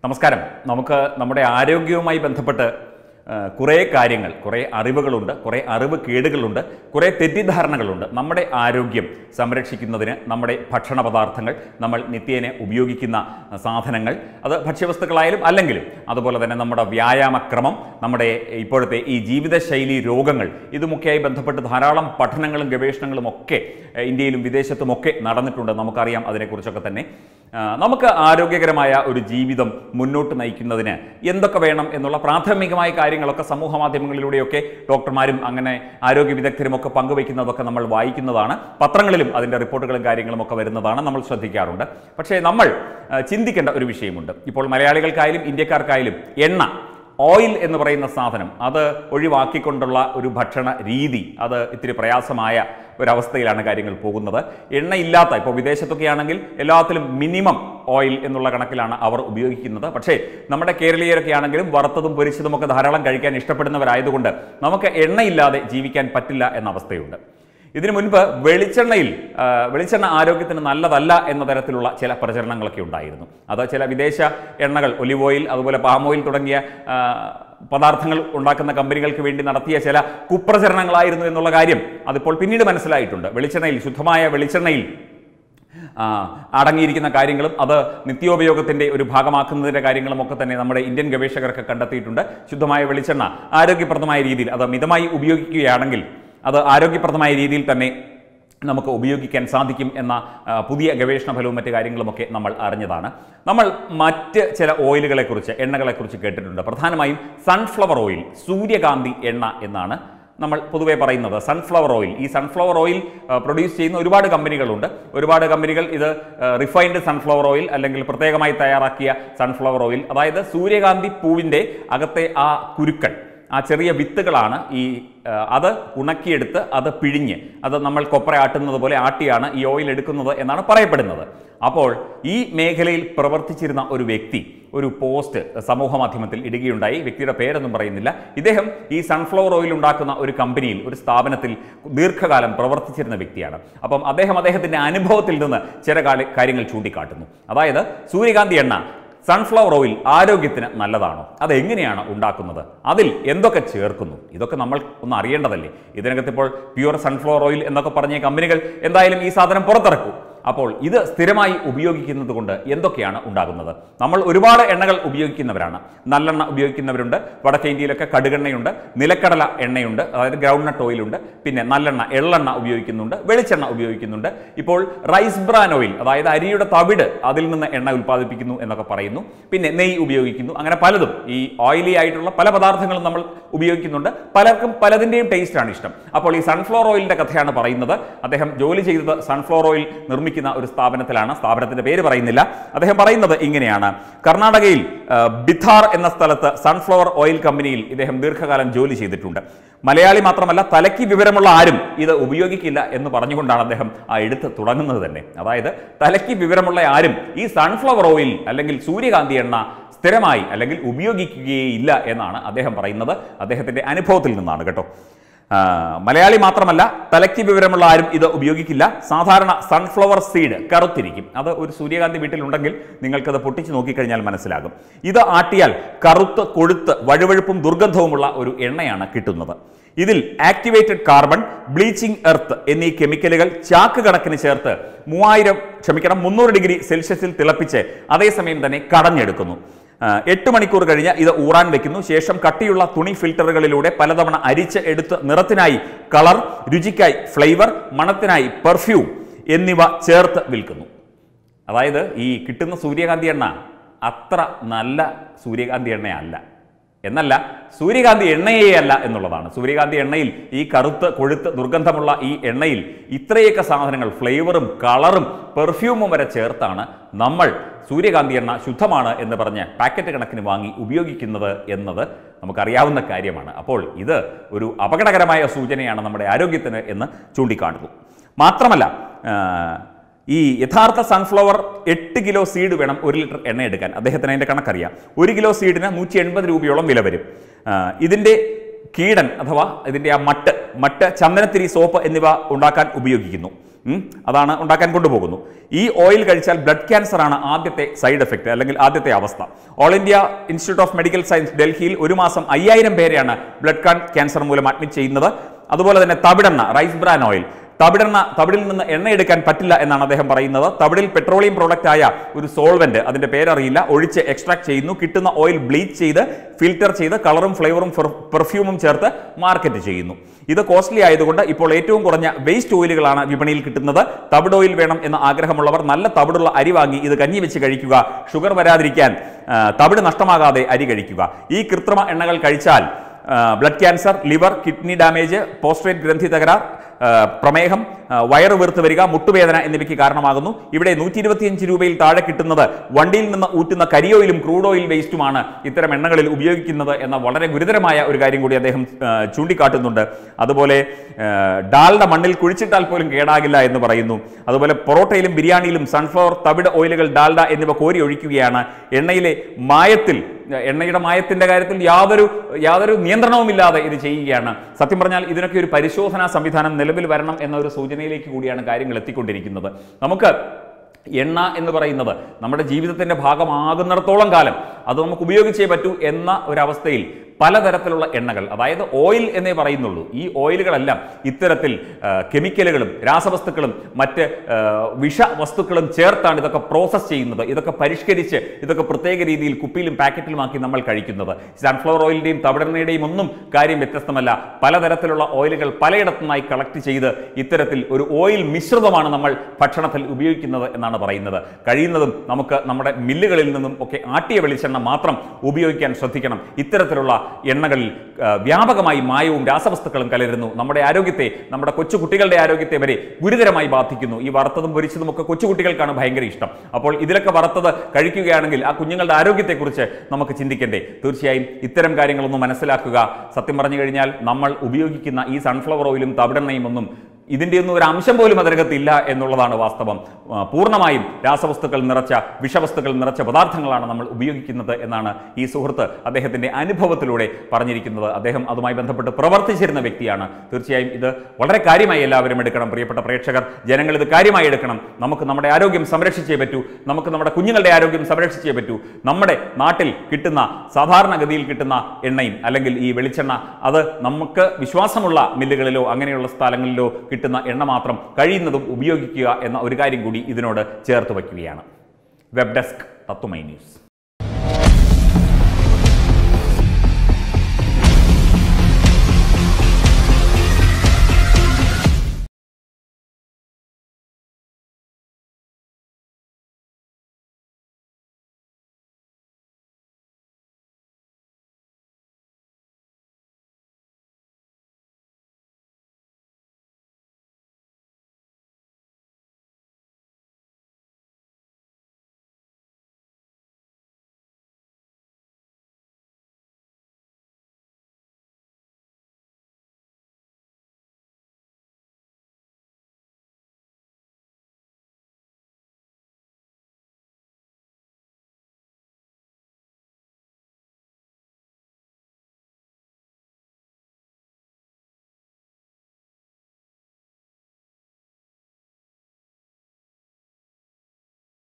നമസ്കാരം നമുക്ക് നമ്മുടെ ആരോഗ്യവുമായി ബന്ധപ്പെട്ട് ആ, കുറേ കാര്യങ്ങൾ കുറേ അറിവുകളുണ്ട് കുറേ അറിവ് കേടുകളുണ്ട് കുറേ തെറ്റിദ്ധാരണകളുണ്ട് നമ്മുടെ ആരോഗ്യം സംരക്ഷിക്കുന്നതിന് നമ്മുടെ ഭക്ഷണ പദാർത്ഥങ്ങൾ നമ്മൾ നിത്യേന ഉപയോഗിക്കുന്ന സാധനങ്ങൾ അത് ഭക്ഷ്യവസ്തുക്കളായാലും അല്ലെങ്കിലും അതുപോലെ തന്നെ നമ്മുടെ വ്യായാമക്രമം നമ്മുടെ ഇപ്പോഴത്തെ ഈ ജീവിതശൈലി രോഗങ്ങൾ ഇതുമൊക്കെയായി ബന്ധപ്പെട്ട് ധാരാളം പഠനങ്ങളും ഗവേഷണങ്ങളും ഒക്കെ ഏ, ഇന്ത്യയിലും വിദേശത്തുമൊക്കെ നടന്നിട്ടുണ്ട് നമുക്കറിയാം അതിനെക്കുറിച്ചൊക്കെ തന്നെ ആ, നമുക്ക് ആരോഗ്യകരമായ ഒരു ജീവിതം മുന്നോട്ട് നയിക്കുന്നതിന് എന്തൊക്കെ വേണം എന്നുള്ള പ്രാഥമികമായ കാര്യങ്ങളൊക്കെ സമൂഹ മാധ്യമങ്ങളിലൂടെയൊക്കെ ഡോക്ടർമാരും അങ്ങനെ ആരോഗ്യ വിദഗ്ധരും ഒക്കെ പങ്കുവയ്ക്കുന്നതൊക്കെ നമ്മൾ വായിക്കുന്നതാണ് പത്രങ്ങളിലും അതിൻ്റെ റിപ്പോർട്ടുകളും കാര്യങ്ങളും ഒക്കെ വരുന്നതാണ് നമ്മൾ ശ്രദ്ധിക്കാറുണ്ട് പക്ഷേ നമ്മൾ ആ, ചിന്തിക്കേണ്ട ഒരു വിഷയമുണ്ട് ഇപ്പോൾ മലയാളികൾക്കായാലും ഇന്ത്യക്കാർക്കായാലും എണ്ണ ഓയിൽ എന്ന് പറയുന്ന സാധനം അത് ഒഴിവാക്കിക്കൊണ്ടുള്ള ഒരു ഭക്ഷണ രീതി അത് ഇത്തിരി പ്രയാസമായ ഒരവസ്ഥയിലാണ് കാര്യങ്ങൾ പോകുന്നത് എണ്ണയില്ലാത്ത ഇപ്പോൾ വിദേശത്തൊക്കെ ആണെങ്കിൽ എല്ലാത്തിലും മിനിമം ഓയിൽ എന്നുള്ള കണക്കിലാണ് അവർ ഉപയോഗിക്കുന്നത് പക്ഷേ നമ്മുടെ കേരളീയരൊക്കെ ആണെങ്കിലും വറുത്തതും പൊരിച്ചതും ഒക്കെ ധാരാളം കഴിക്കാൻ ഇഷ്ടപ്പെടുന്നവരായതുകൊണ്ട് നമുക്ക് എണ്ണയില്ലാതെ ജീവിക്കാൻ പറ്റില്ല എന്ന അവസ്ഥയുണ്ട് ഇതിനു മുൻപ് വെളിച്ചെണ്ണയിൽ ആ, വെളിച്ചെണ്ണ ആരോഗ്യത്തിന് നല്ലതല്ല എന്ന തരത്തിലുള്ള ചില പ്രചരണങ്ങളൊക്കെ ഉണ്ടായിരുന്നു അത് ചില വിദേശ എണ്ണകൾ ഒലിവ് ഓയിൽ അതുപോലെ പാം ഓയിൽ തുടങ്ങിയ ആ, പദാർത്ഥങ്ങൾ ഉണ്ടാക്കുന്ന കമ്പനികൾക്ക് വേണ്ടി നടത്തിയ ചില കുപ്രചരണങ്ങളായിരുന്നു എന്നുള്ള കാര്യം അതിപ്പോൾ പിന്നീട് മനസ്സിലായിട്ടുണ്ട് വെളിച്ചെണ്ണയിൽ ശുദ്ധമായ വെളിച്ചെണ്ണയിൽ ആ, അടങ്ങിയിരിക്കുന്ന കാര്യങ്ങളും അത് നിത്യോപയോഗത്തിൻ്റെ ഒരു ഭാഗമാക്കുന്നതിൻ്റെ കാര്യങ്ങളും ഒക്കെ തന്നെ നമ്മുടെ ഇന്ത്യൻ ഗവേഷകർക്ക് കണ്ടെത്തിയിട്ടുണ്ട് ശുദ്ധമായ വെളിച്ചെണ്ണ ആരോഗ്യപ്രദമായ രീതിയിൽ അത് മിതമായി ഉപയോഗിക്കുകയാണെങ്കിൽ അത് ആരോഗ്യപ്രദമായ രീതിയിൽ തന്നെ നമുക്ക് ഉപയോഗിക്കാൻ സാധിക്കും എന്ന ആ, പുതിയ ഗവേഷണ ഫലവും മറ്റു കാര്യങ്ങളുമൊക്കെ നമ്മൾ അറിഞ്ഞതാണ് നമ്മൾ മറ്റ് ചില ഓയിലുകളെക്കുറിച്ച് എണ്ണകളെക്കുറിച്ച് കേട്ടിട്ടുണ്ട് പ്രധാനമായും സൺഫ്ലവർ ഓയിൽ സൂര്യകാന്തി എണ്ണ എന്നാണ് നമ്മൾ പൊതുവെ പറയുന്നത് സൺഫ്ലവർ ഓയിൽ ഈ സൺഫ്ലവർ ഓയിൽ പ്രൊഡ്യൂസ് ചെയ്യുന്ന ഒരുപാട് കമ്പനികളുണ്ട് ഒരുപാട് കമ്പനികൾ ഇത് റിഫൈൻഡ് സൺഫ്ലവർ ഓയിൽ അല്ലെങ്കിൽ പ്രത്യേകമായി തയ്യാറാക്കിയ സൺഫ്ലവർ ഓയിൽ അതായത് സൂര്യകാന്തി പൂവിൻ്റെ അകത്തെ ആ കുരുക്കൾ ആ ചെറിയ വിത്തുകളാണ് ഈ ആ, അത് ഉണക്കിയെടുത്ത് അത് പിഴിഞ്ഞ് അത് നമ്മൾ കൊപ്ര ആട്ടുന്നത് പോലെ ആട്ടിയാണ് ഈ ഓയിൽ എടുക്കുന്നത് എന്നാണ് പറയപ്പെടുന്നത് അപ്പോൾ ഈ മേഖലയിൽ പ്രവർത്തിച്ചിരുന്ന ഒരു വ്യക്തി ഒരു പോസ്റ്റ് സമൂഹ മാധ്യമത്തിൽ ഇടുകയുണ്ടായി വ്യക്തിയുടെ പേരൊന്നും പറയുന്നില്ല ഇദ്ദേഹം ഈ സൺഫ്ലവർ ഓയിൽ ഉണ്ടാക്കുന്ന ഒരു കമ്പനിയിൽ ഒരു സ്ഥാപനത്തിൽ ദീർഘകാലം പ്രവർത്തിച്ചിരുന്ന വ്യക്തിയാണ് അപ്പം അദ്ദേഹം അദ്ദേഹത്തിൻ്റെ അനുഭവത്തിൽ നിന്ന് ചില കാല- കാര്യങ്ങൾ ചൂണ്ടിക്കാട്ടുന്നു അതായത് സൂര്യകാന്തി എണ്ണ സൺഫ്ലവർ ഓയിൽ ആരോഗ്യത്തിന് നല്ലതാണോ അത് എങ്ങനെയാണ് ഉണ്ടാക്കുന്നത് അതിൽ എന്തൊക്കെ ചേർക്കുന്നു ഇതൊക്കെ നമ്മൾ ഒന്ന് അറിയേണ്ടതല്ലേ ഇതിനകത്ത് ഇപ്പോൾ പ്യുവർ സൺഫ്ലവർ ഓയിൽ എന്നൊക്കെ പറഞ്ഞ കമ്പനികൾ എന്തായാലും ഈ സാധനം പുറത്തിറക്കും അപ്പോൾ ഇത് സ്ഥിരമായി ഉപയോഗിക്കുന്നത് കൊണ്ട് എന്തൊക്കെയാണ് ഉണ്ടാകുന്നത് നമ്മൾ ഒരുപാട് എണ്ണകൾ ഉപയോഗിക്കുന്നവരാണ് നല്ലെണ്ണ ഉപയോഗിക്കുന്നവരുണ്ട് വടക്കേ ഇന്ത്യയിലൊക്കെ കടുകെണ്ണയുണ്ട് നിലക്കടല എണ്ണയുണ്ട് അതായത് ഗ്രൗണ്ട് നട്ട് ഓയിലുണ്ട് പിന്നെ നല്ലെണ്ണ എള്ളെണ്ണ ഉപയോഗിക്കുന്നുണ്ട് വെളിച്ചെണ്ണ ഉപയോഗിക്കുന്നുണ്ട് ഇപ്പോൾ റൈസ് ബ്രാൻ ഓയിൽ അതായത് അരിയുടെ തവിട് അതിൽ നിന്ന് എണ്ണ ഉൽപ്പാദിപ്പിക്കുന്നു എന്നൊക്കെ പറയുന്നു പിന്നെ നെയ്യ് ഉപയോഗിക്കുന്നു അങ്ങനെ പലതും ഈ ഓയിലി ആയിട്ടുള്ള പല പദാർത്ഥങ്ങളും നമ്മൾ ഉപയോഗിക്കുന്നുണ്ട് പലർക്കും പലതിൻ്റെയും ടേസ്റ്റാണ് ഇഷ്ടം അപ്പോൾ ഈ സൺഫ്ലവർ ഓയിലിൻ്റെ കഥയാണ് പറയുന്നത് അദ്ദേഹം ജോലി ചെയ്തത് സൺഫ്ലവർ ഓയിൽ നിർമ്മിക്കുന്ന ഒരു സ്ഥാപനത്തിലാണ് സ്ഥാപനത്തിന്റെ പേര് പറയുന്നില്ല അദ്ദേഹം പറയുന്നത് ഇങ്ങനെയാണ് കർണാടകയിൽ ആ, ബിഥാർ എന്ന സ്ഥലത്ത് സൺഫ്ലവർ ഓയിൽ കമ്പനിയിൽ ഇദ്ദേഹം ദീർഘകാലം ജോലി ചെയ്തിട്ടുണ്ട് മലയാളി മാത്രമല്ല തലയ്ക്ക് വിവരമുള്ള ആരും ഇത് ഉപയോഗിക്കില്ല എന്ന് പറഞ്ഞുകൊണ്ടാണ് അദ്ദേഹം ആ എഴുത്ത് തുടങ്ങുന്നത് തന്നെ അതായത് തലയ്ക്ക് വിവരമുള്ള ആരും ഈ സൺഫ്ലവർ ഓയിൽ അല്ലെങ്കിൽ സൂര്യകാന്തി എണ്ണ സ്ഥിരമായി അല്ലെങ്കിൽ ഉപയോഗിക്കുകയില്ല എന്നാണ് അദ്ദേഹം പറയുന്നത് അദ്ദേഹത്തിന്റെ അനുഭവത്തിൽ നിന്നാണ് കേട്ടോ ആ, മലയാളി മാത്രമല്ല തലയ്ക്ക് വിവരമുള്ള ആരും ഇത് ഉപയോഗിക്കില്ല സാധാരണ സൺഫ്ലവർ സീഡ് കറുത്തിരിക്കും അത് ഒരു സൂര്യകാന്തി വീട്ടിലുണ്ടെങ്കിൽ നിങ്ങൾക്കത് പൊട്ടിച്ച് നോക്കിക്കഴിഞ്ഞാൽ മനസ്സിലാകും ഇത് ആട്ടിയാൽ കറുത്ത് കൊഴുത്ത് വഴുവഴുപ്പും ദുർഗന്ധവുമുള്ള ഒരു എണ്ണയാണ് കിട്ടുന്നത് ഇതിൽ ആക്ടിവേറ്റഡ് കാർബൺ ബ്ലീച്ചിങ് എർത്ത് എന്നീ കെമിക്കലുകൾ ചാക്ക് കണക്കിന് ചേർത്ത് മൂവായിരം ക്ഷമിക്കണം മുന്നൂറ് ഡിഗ്രി സെൽഷ്യസിൽ തിളപ്പിച്ച് അതേസമയം തന്നെ കടഞ്ഞെടുക്കുന്നു ആ, എട്ട് മണിക്കൂർ കഴിഞ്ഞ് ഇത് ഊറാൻ വെക്കുന്നു ശേഷം കട്ടിയുള്ള തുണി ഫിൽറ്ററുകളിലൂടെ പലതവണ അരിച്ച് എടുത്ത് നിറത്തിനായി കളർ രുചിക്കായി ഫ്ലേവർ മണത്തിനായി പെർഫ്യൂം എന്നിവ ചേർത്ത് വിൽക്കുന്നു അതായത് ഈ കിട്ടുന്ന സൂര്യകാന്തി എണ്ണ അത്ര നല്ല സൂര്യകാന്തി എണ്ണയല്ല എന്നല്ല സൂര്യകാന്തി എണ്ണയേ അല്ല എന്നുള്ളതാണ് സൂര്യകാന്തി എണ്ണയിൽ ഈ കറുത്ത് കൊഴുത്ത് ദുർഗന്ധമുള്ള ഈ എണ്ണയിൽ ഇത്രയൊക്കെ സാധനങ്ങൾ ഫ്ലേവറും കളറും പെർഫ്യൂമും വരെ ചേർത്താണ് നമ്മൾ സൂര്യകാന്തി എണ്ണ ശുദ്ധമാണ് എന്ന് പറഞ്ഞ് പാക്കറ്റ് കണക്കിന് വാങ്ങി ഉപയോഗിക്കുന്നത് എന്നത് നമുക്കറിയാവുന്ന കാര്യമാണ് അപ്പോൾ ഇത് ഒരു അപകടകരമായ സൂചനയാണ് നമ്മുടെ ആരോഗ്യത്തിന് എന്ന് ചൂണ്ടിക്കാട്ടുന്നു മാത്രമല്ല ആ, ഈ യഥാർത്ഥ സൺഫ്ലവർ എട്ട് കിലോ സീഡ് വേണം ഒരു ലിറ്റർ എണ്ണ എടുക്കാൻ അദ്ദേഹത്തിന് അതിൻ്റെ കണക്കറിയാം ഒരു കിലോ സീഡിന് നൂറ്റി എൺപത് രൂപയോളം വില വരും ആ, ഇതിൻ്റെ കീടൻ അഥവാ ഇതിൻ്റെ ആ മട്ട് മറ്റ് ചന്ദനത്തിരി സോപ്പ് എന്നിവ ഉണ്ടാക്കാൻ ഉപയോഗിക്കുന്നു ഉം, അതാണ് ഉണ്ടാക്കാൻ കൊണ്ടുപോകുന്നു ഈ ഓയിൽ കഴിച്ചാൽ ബ്ലഡ് ക്യാൻസർ ആണ് ആദ്യത്തെ സൈഡ് എഫക്റ്റ് അല്ലെങ്കിൽ ആദ്യത്തെ അവസ്ഥ all India institute of medical science ഡൽഹിയിൽ ഒരു മാസം അയ്യായിരം പേരെയാണ് ബ്ലഡ് ക്യാൻസർ മൂലം അഡ്മിറ്റ് ചെയ്യുന്നത് അതുപോലെ തന്നെ തവിടെണ്ണ റൈസ് ബ്രാൻ ഓയിൽ തവിടെണ്ണ തവിടിൽ നിന്ന് എണ്ണ എടുക്കാൻ പറ്റില്ല എന്നാണ് അദ്ദേഹം പറയുന്നത് തവിടിൽ പെട്രോളിയം പ്രോഡക്റ്റ് ആയ ഒരു സോൾവെന്റ് അതിന്റെ പേരറിയില്ല ഒഴിച്ച് എക്സ്ട്രാക്ട് ചെയ്യുന്നു കിട്ടുന്ന ഓയിൽ ബ്ലീച്ച് ചെയ്ത് ഫിൽറ്റർ ചെയ്ത് കളറും ഫ്ലേവറും പെർഫ്യൂമും ചേർത്ത് മാർക്കറ്റ് ചെയ്യുന്നു ഇത് കോസ്റ്റ്ലി ആയതുകൊണ്ട് ഇപ്പോൾ ഏറ്റവും കുറഞ്ഞ വേസ്റ്റ് ഓയിലുകളാണ് വിപണിയിൽ കിട്ടുന്നത് തവിട് ഓയിൽ വേണം എന്ന ആഗ്രഹമുള്ളവർ നല്ല തവിടുള്ള അരി വാങ്ങി ഇത് കഞ്ഞി വെച്ച് കഴിക്കുക ഷുഗർ വരാതിരിക്കാൻ ആ, തവിട് നഷ്ടമാകാതെ അരി കഴിക്കുക ഈ കൃത്രിമ എണ്ണകൾ കഴിച്ചാൽ blood cancer liver kidney damage പോസ്ട്രേറ്റ് ഗ്രന്ഥി തകരാർ ആ, പ്രമേഹം ആ, വയറ് വീർത്ത് വരിക മുട്ടുവേദന എന്നിവയ്ക്ക് കാരണമാകുന്നു ഇവിടെ നൂറ്റി ഇരുപത്തിയഞ്ച് രൂപയിൽ താഴെ കിട്ടുന്നത് വണ്ടിയിൽ നിന്ന് ഊറ്റുന്ന കരിയോയിലും ക്രൂഡ് ഓയിൽ വേസ്റ്റുമാണ് ഇത്തരം എണ്ണകളിൽ ഉപയോഗിക്കുന്നത് എന്ന വളരെ ഗുരുതരമായ ഒരു കാര്യം കൂടി അദ്ദേഹം ആ, ചൂണ്ടിക്കാട്ടുന്നുണ്ട് അതുപോലെ ആ, ഡാൽഡ മണ്ണിൽ കുഴിച്ചിട്ടാൽ പോലും കേടാകില്ല എന്ന് പറയുന്നു അതുപോലെ പൊറോട്ടയിലും ബിരിയാണിയിലും സൺഫ്ലവർ തവിട് ഓയിലുകൾ ഡാൽഡ എന്നിവ കോരി ഒഴിക്കുകയാണ് എണ്ണയിലെ മായത്തിൽ എണ്ണയുടെ മായത്തിന്റെ കാര്യത്തിൽ യാതൊരു യാതൊരു നിയന്ത്രണവുമില്ലാതെ ഇത് ചെയ്യുകയാണ് സത്യം പറഞ്ഞാൽ ഇതിനൊക്കെ ഒരു പരിശോധനാ സംവിധാനം നിലവിൽ വരണം എന്ന ഒരു സൂചനയിലേക്ക് കൂടിയാണ് കാര്യങ്ങൾ എത്തിക്കൊണ്ടിരിക്കുന്നത് നമുക്ക് എണ്ണ എന്ന് പറയുന്നത് നമ്മുടെ ജീവിതത്തിന്റെ ഭാഗമാകുന്നിടത്തോളം കാലം അത് നമുക്ക് ഉപയോഗിച്ചേ പറ്റൂ എന്ന ഒരവസ്ഥയിൽ പലതരത്തിലുള്ള എണ്ണകൾ അതായത് ഓയിൽ എന്നേ പറയുന്നുള്ളൂ ഈ ഓയിലുകളെല്ലാം ഇത്തരത്തിൽ ആ, കെമിക്കലുകളും രാസവസ്തുക്കളും മറ്റ് ആ, വിഷവസ്തുക്കളും ചേർത്താണ് ഇതൊക്കെ പ്രോസസ്സ് ചെയ്യുന്നത് ഇതൊക്കെ പരിഷ്കരിച്ച് ഇതൊക്കെ പ്രത്യേക രീതിയിൽ കുപ്പിയിലും പാക്കറ്റിലുമാക്കി നമ്മൾ കഴിക്കുന്നത് സൺഫ്ലവർ ഓയിലിന്റെയും തവിടെണ്ണയുടെയും ഒന്നും കാര്യം വ്യത്യസ്തമല്ല പലതരത്തിലുള്ള ഓയിലുകൾ പലയിടത്തുനിന്നായി കളക്ട് ചെയ്ത് ഇത്തരത്തിൽ ഒരു ഓയിൽ മിശ്രിതമാണ് നമ്മൾ ഭക്ഷണത്തിൽ ഉപയോഗിക്കുന്നത് എന്നാണ് പറയുന്നത് കഴിയുന്നതും നമുക്ക് നമ്മുടെ മില്ലുകളിൽ നിന്നും ഒക്കെ ആട്ടിയ വെളിച്ചെണ്ണ മാത്രം ഉപയോഗിക്കാൻ ശ്രദ്ധിക്കണം ഇത്തരത്തിലുള്ള എണ്ണകളിൽ ആ, വ്യാപകമായി മായവും രാസവസ്തുക്കളും കലരുന്നു നമ്മുടെ ആരോഗ്യത്തെ നമ്മുടെ കൊച്ചു കുട്ടികളുടെ ആരോഗ്യത്തെ വരെ ഗുരുതരമായി ബാധിക്കുന്നു ഈ വറുത്തതും പൊരിച്ചതും ഒക്കെ കൊച്ചുകുട്ടികൾക്കാണ് ഭയങ്കര ഇഷ്ടം അപ്പോൾ ഇതിലൊക്കെ വറുത്തത് കഴിക്കുകയാണെങ്കിൽ ആ കുഞ്ഞുങ്ങളുടെ ആരോഗ്യത്തെക്കുറിച്ച് നമുക്ക് ചിന്തിക്കണ്ടേ തീർച്ചയായും ഇത്തരം കാര്യങ്ങളൊന്നും മനസ്സിലാക്കുക സത്യം പറഞ്ഞു കഴിഞ്ഞാൽ നമ്മൾ ഉപയോഗിക്കുന്ന ഈ സൺഫ്ലവർ ഓയിലും തവിടെണ്ണയും ഒന്നും ഇതിൻ്റെ ഒന്നും ഒരു അംശം പോലും അതിനകത്തില്ല എന്നുള്ളതാണ് വാസ്തവം ആ, പൂർണ്ണമായും രാസവസ്തുക്കൾ നിറച്ച വിഷവസ്തുക്കൾ നിറച്ച പദാർത്ഥങ്ങളാണ് നമ്മൾ ഉപയോഗിക്കുന്നത് എന്നാണ് ഈ സുഹൃത്ത് അദ്ദേഹത്തിൻ്റെ അനുഭവത്തിലൂടെ പറഞ്ഞിരിക്കുന്നത് അദ്ദേഹം അതുമായി ബന്ധപ്പെട്ട് പ്രവർത്തിച്ചിരുന്ന വ്യക്തിയാണ് തീർച്ചയായും ഇത് വളരെ കാര്യമായി എല്ലാവരും എടുക്കണം പ്രിയപ്പെട്ട പ്രേക്ഷകർ ജനങ്ങൾ ഇത് കാര്യമായി എടുക്കണം നമുക്ക് നമ്മുടെ ആരോഗ്യം സംരക്ഷിച്ചേ പറ്റൂ നമുക്ക് നമ്മുടെ കുഞ്ഞുങ്ങളുടെ ആരോഗ്യം സംരക്ഷിച്ചേ പറ്റൂ നമ്മുടെ നാട്ടിൽ കിട്ടുന്ന സാധാരണഗതിയിൽ കിട്ടുന്ന എണ്ണയും അല്ലെങ്കിൽ ഈ വെളിച്ചെണ്ണ അത് നമുക്ക് വിശ്വാസമുള്ള മില്ലുകളിലോ അങ്ങനെയുള്ള സ്ഥലങ്ങളിലോ കിട്ടുന്ന എണ്ണ മാത്രം കഴിയുന്നതും ഉപയോഗിക്കുക എന്ന ഒരു കാര്യം കൂടി ഇതിനോട് ചേർത്ത് വയ്ക്കുകയാണ് വെബ് ഡെസ്ക് തത്വമൈ ന്യൂസ്